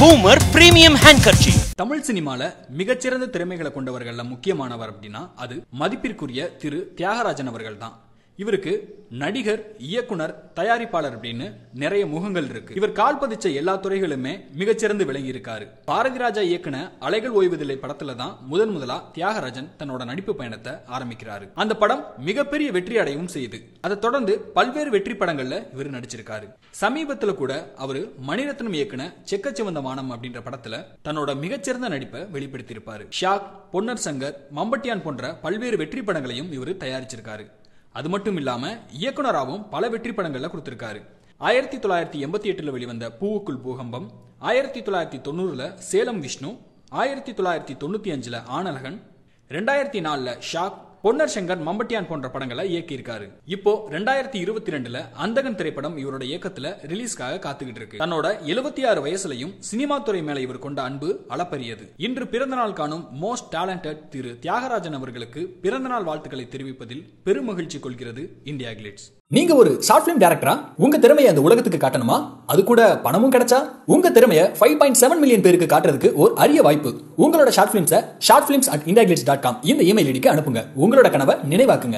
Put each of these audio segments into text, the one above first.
boomer premium ஹேண்ட்கர்ச்சி Tamil சினிமால மிகச்சிறந்த திறமைகளை கொண்டவர்கள்ல முக்கியமானவர் அப்படின்னா அது மதிப்பிற்குரிய திரு தியாகராஜன் அவர்கள் தான் இவருக்கு நடிகர் இயக்குனர் தயாரிப்பாளர் அப்படின்னு நிறைய முகங்கள் இருக்கு இவர் கால் பதிச்ச எல்லா துறைகளுமே மிகச்சிறந்து விளங்கி இருக்காரு பாரதி ராஜா இயக்குன அலைகள் ஓய்வதில்லை படத்துல தான் முதன் முதலா தியாகராஜன் தன்னோட நடிப்பு பயணத்தை ஆரம்பிக்கிறாரு அந்த படம் மிகப்பெரிய வெற்றி அடையவும் செய்யுது அதை தொடர்ந்து பல்வேறு வெற்றி படங்கள்ல இவர் நடிச்சிருக்காரு சமீபத்துல கூட அவரு மணிரத்னம் இயக்குன செக்கச்சிவந்த வானம் அப்படின்ற படத்துல தன்னோட மிகச்சிறந்த நடிப்பை வெளிப்படுத்தியிருப்பாரு ஷாக் பொன்னர் சங்கர் மம்பட்டியான் போன்ற பல்வேறு வெற்றி படங்களையும் இவர் தயாரிச்சிருக்காரு அது மட்டும் இல்லாம இயக்குனராகவும் பல வெற்றி படங்கள்ல கொடுத்திருக்காரு ஆயிரத்தி தொள்ளாயிரத்தி எண்பத்தி எட்டுல வெளிவந்த பூவுக்குள் பூகம்பம் ஆயிரத்தி தொள்ளாயிரத்தி தொண்ணூறுல சேலம் விஷ்ணு ஆயிரத்தி தொள்ளாயிரத்தி தொண்ணூத்தி அஞ்சுல ஆனலகன் ரெண்டாயிரத்தி நாலுல ஷாக் பொன்னர் சங்கர் மம்பட்டியான் போன்ற படங்களை இயக்கியிருக்காரு இப்போ ரெண்டாயிரத்தி இருபத்தி ரெண்டுல அந்தகன் திரைப்படம் இவரோட இயக்கத்துல ரிலீஸ்க்காக காத்துக்கிட்டு இருக்கு தன்னோட எழுபத்தி ஆறு வயசுலயும் சினிமா துறை மேல இவர் கொண்ட அன்பு அளப்பரியது இன்று பிறந்த நாள் காணும் மோஸ்ட் டேலண்டட் திரு தியாகராஜன் அவர்களுக்கு பிறந்தநாள் வாழ்த்துக்களை தெரிவிப்பதில் பெரும் மகிழ்ச்சி கொள்கிறது இந்தியா கிளிட்ஸ் நீங்க ஒரு ஷார்ட் பிலிம் டேரக்டரா உங்க திறமையை அந்த உலகத்துக்கு காட்டணுமா அது கூட பணமும் கிடைச்சா உங்க திறமையை ஃபைவ் பாயிண்ட் செவன் மில்லியன் பேருக்கு காட்டுறதுக்கு ஒரு அரிய வாய்ப்பு உங்களோட ஷார்ட் பிலிம்ஸை short films at India dot com இந்த இமெயில் ஐடிக்கு அனுப்புங்க உங்களோட கனவை நினைவாக்குங்க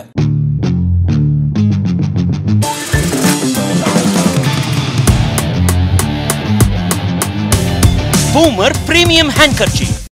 பூமர் பிரீமியம் ஹேண்ட்கர்ச்சி